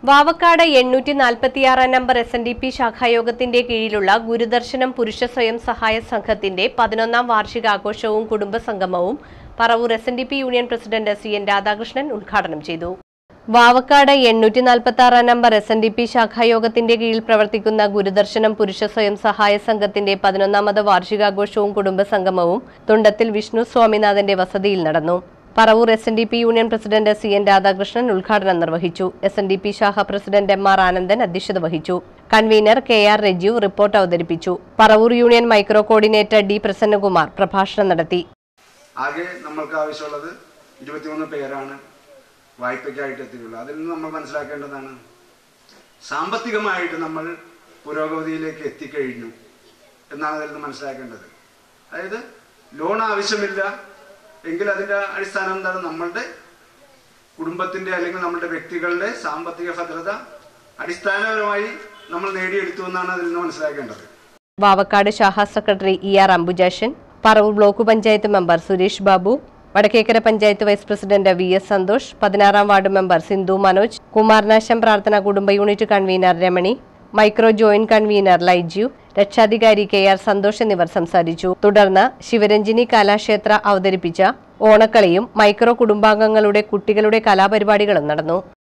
വാവക്കാട് എണ്ണൂറ്റി നാൽപ്പത്തിയാറാം number S N D P ശാഖായോഗത്തിന്റെ കീഴിലുള്ള ഗുരുദർശനം പുരുഷ സ്വയം സഹായ സംഘത്തിന്റെ പതിനൊന്നാം വാർഷികാഘോഷവും കുടുംബസംഗമവും Paravur S N D P union president C N Radhakrishnan ഉദ്ഘാടനം ചെയ്തു വാവക്കാട് എണ്ണൂറ്റി നാൽപ്പത്തി ആറാം number S N D P ശാഖായോഗത്തിന്റെ കീഴിൽ പ്രവർത്തിക്കുന്ന ഗുരുദർശനം പുരുഷ സ്വയം സഹായ സംഘത്തിന്റെ പതിനൊന്നാമത് വാർഷികാഘോഷവും കുടുംബസംഗമവും തുണ്ടത്തിൽ വിഷ്ണു സ്വാമിനാഥന്റെ വസതിയിൽ നടന്നു Paravur S N D P union president C N Radhakrishnan ഉദ്ഘാടനം നിർവഹിച്ചു എസ് എൻ ഡി പി ശാഖ പ്രസിഡന്റ് എം ആർ ആനന്ദൻ അധ്യക്ഷത വഹിച്ചു convener K R Rajeev report അവതരിപ്പിച്ചു Paravur union micro coordinator D Prasannakumar പ്രഭാഷണം നടത്തി ആകെ നമ്മൾക്ക് ആവശ്യമുള്ളത് ഇരുപത്തിമൂന്ന് പേരാണ് വായ്പയ്ക്കായിട്ട് എത്തിയിട്ടുള്ളത് അതിൽ നിന്ന് നമ്മൾ മനസ്സിലാക്കേണ്ടതാണ് സാമ്പത്തികമായിട്ട് നമ്മൾ പുരോഗതിയിലേക്ക് എത്തിക്കഴിഞ്ഞു എന്നാണ് അതിൽ നിന്ന് മനസ്സിലാക്കേണ്ടത് അതായത് ലോൺ ആവശ്യമില്ല എങ്കിൽ അതിൻ്റെ അടിസ്ഥാനം എന്താണ് നമ്മളുടെ കുടുംബത്തിന്റെ അല്ലെങ്കിൽ നമ്മുടെ വ്യക്തികളുടെ സാമ്പത്തിക ഭദ്രത അടിസ്ഥാനപരമായി നമ്മൾ നേടിയെടുത്തു എന്നാണ് അതിൽ നിന്ന് മനസ്സിലാക്കേണ്ടത് വാവക്കാട് ശാഖ secretary E R Ambujakshan Paravur block panchayat member Suresh Babu Vadakkekara panchayat vice president V S Santhosh പതിനാറാം വാർഡ് മെമ്പർ സിന്ധു മനോജ് കുമാരനാശം പ്രാർത്ഥന കുടുംബ unit convener Ramani micro joint convener Laiju രക്ഷാധികാരി കെ ആർ സന്തോഷ് എന്നിവർ സംസാരിച്ചു തുടർന്ന് ശിവരഞ്ജിനി കലാക്ഷേത്ര അവതരിപ്പിച്ച ഓണക്കളിയും മൈക്രോ കുടുംബാംഗങ്ങളുടെ കുട്ടികളുടെ കലാപരിപാടികളും നടന്നു